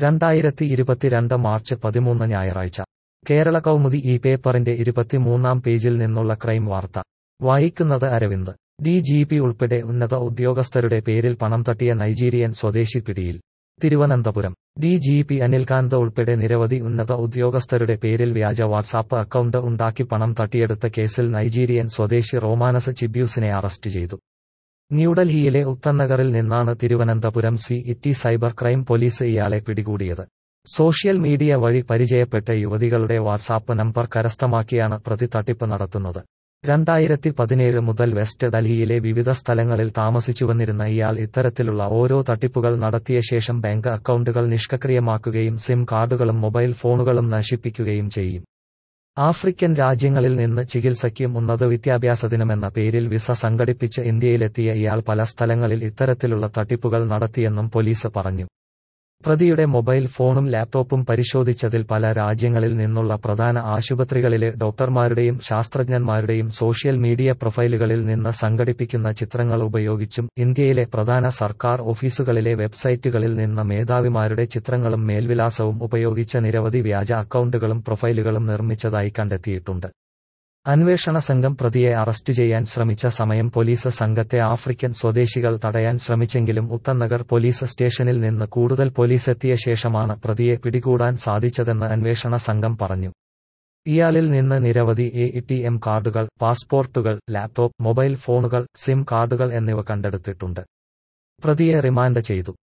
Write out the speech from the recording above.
രണ്ടായിരത്തി ഇരുപത്തിരണ്ട് മാർച്ച് പതിമൂന്ന് ഞായറാഴ്ച കേരള കൗമുദി ഈ പേപ്പറിന്റെ ഇരുപത്തിമൂന്നാം പേജിൽ നിന്നുള്ള ക്രൈം വാർത്ത വായിക്കുന്നത് അരവിന്ദ് ഡി ജി പി ഉൾപ്പെടെ ഉന്നത ഉദ്യോഗസ്ഥരുടെ പേരിൽ പണം തട്ടിയ നൈജീരിയൻ സ്വദേശി പിടിയിൽ Thiruvananthapuram D G P Anil Kant ഉൾപ്പെടെ നിരവധി ഉന്നത ഉദ്യോഗസ്ഥരുടെ പേരിൽ വ്യാജ വാട്സാപ്പ് അക്കൗണ്ട് ഉണ്ടാക്കി പണം തട്ടിയെടുത്ത കേസിൽ നൈജീരിയൻ സ്വദേശി റോമാനസ് ചിബ്യൂസിനെ അറസ്റ്റ് ചെയ്തു ന്യൂഡൽഹിയിലെ ഉത്തന്നഗറിൽ നിന്നാണ് Thiruvananthapuram city cyber crime police ഇയാളെ പിടികൂടിയത് സോഷ്യൽ മീഡിയ വഴി പരിചയപ്പെട്ട യുവതികളുടെ വാട്സാപ്പ് നമ്പർ കരസ്ഥമാക്കിയാണ് പ്രതി തട്ടിപ്പ് നടത്തുന്നത് രണ്ടായിരത്തി പതിനേഴ് മുതൽ വെസ്റ്റ് ഡൽഹിയിലെ വിവിധ സ്ഥലങ്ങളിൽ താമസിച്ചുവന്നിരുന്ന ഇയാൾ ഇത്തരത്തിലുള്ള ഓരോ തട്ടിപ്പുകൾ നടത്തിയ ശേഷം ബാങ്ക് അക്കൗണ്ടുകൾ നിഷ്ക്രിയമാക്കുകയും സിം കാർഡുകളും മൊബൈൽ ഫോണുകളും നശിപ്പിക്കുകയും ചെയ്യും ആഫ്രിക്കൻ രാജ്യങ്ങളിൽ നിന്ന് ചികിത്സയ്ക്കും ഉന്നത വിദ്യാഭ്യാസത്തിനുമെന്ന പേരിൽ വിസ സംഘടിപ്പിച്ച് ഇന്ത്യയിലെത്തിയ ഇയാൾ പല സ്ഥലങ്ങളിൽ ഇത്തരത്തിലുള്ള തട്ടിപ്പുകൾ നടത്തിയെന്നും പോലീസ് പറഞ്ഞു പ്രതിയുടെ മൊബൈൽ ഫോണും ലാപ്ടോപ്പും പരിശോധിച്ചതിൽ പല രാജ്യങ്ങളിൽ നിന്നുള്ള പ്രധാന ആശുപത്രികളിലെ ഡോക്ടർമാരുടെയും ശാസ്ത്രജ്ഞന്മാരുടെയും സോഷ്യൽ മീഡിയ പ്രൊഫൈലുകളിൽ നിന്ന് സംഘടിപ്പിക്കുന്ന ചിത്രങ്ങൾ ഉപയോഗിച്ചും ഇന്ത്യയിലെ പ്രധാന സർക്കാർ ഓഫീസുകളിലെ വെബ്സൈറ്റുകളിൽ നിന്ന് മേധാവിമാരുടെ ചിത്രങ്ങളും മേൽവിലാസവും ഉപയോഗിച്ച നിരവധി വ്യാജ അക്കൗണ്ടുകളും പ്രൊഫൈലുകളും നിർമ്മിച്ചതായി കണ്ടെത്തിയിട്ടുണ്ട് അന്വേഷണ സംഘം പ്രതിയെ അറസ്റ്റ് ചെയ്യാൻ ശ്രമിച്ച സമയം പോലീസ് സംഘത്തെ ആഫ്രിക്കൻ സ്വദേശികൾ തടയാൻ ശ്രമിച്ചെങ്കിലും ഉത്തന്നഗർ പോലീസ് സ്റ്റേഷനിൽ നിന്ന് കൂടുതൽ പോലീസ് എത്തിയ ശേഷമാണ് പ്രതിയെ പിടികൂടാൻ സാധിച്ചതെന്ന് അന്വേഷണ സംഘം പറഞ്ഞു ഇയാളിൽ നിന്ന് നിരവധി എ ടി എം കാർഡുകൾ പാസ്പോർട്ടുകൾ ലാപ്ടോപ്പ് മൊബൈൽ ഫോണുകൾ സിം കാർഡുകൾ എന്നിവ കണ്ടെടുത്തിട്ടുണ്ട് പ്രതിയെ റിമാൻഡ് ചെയ്തു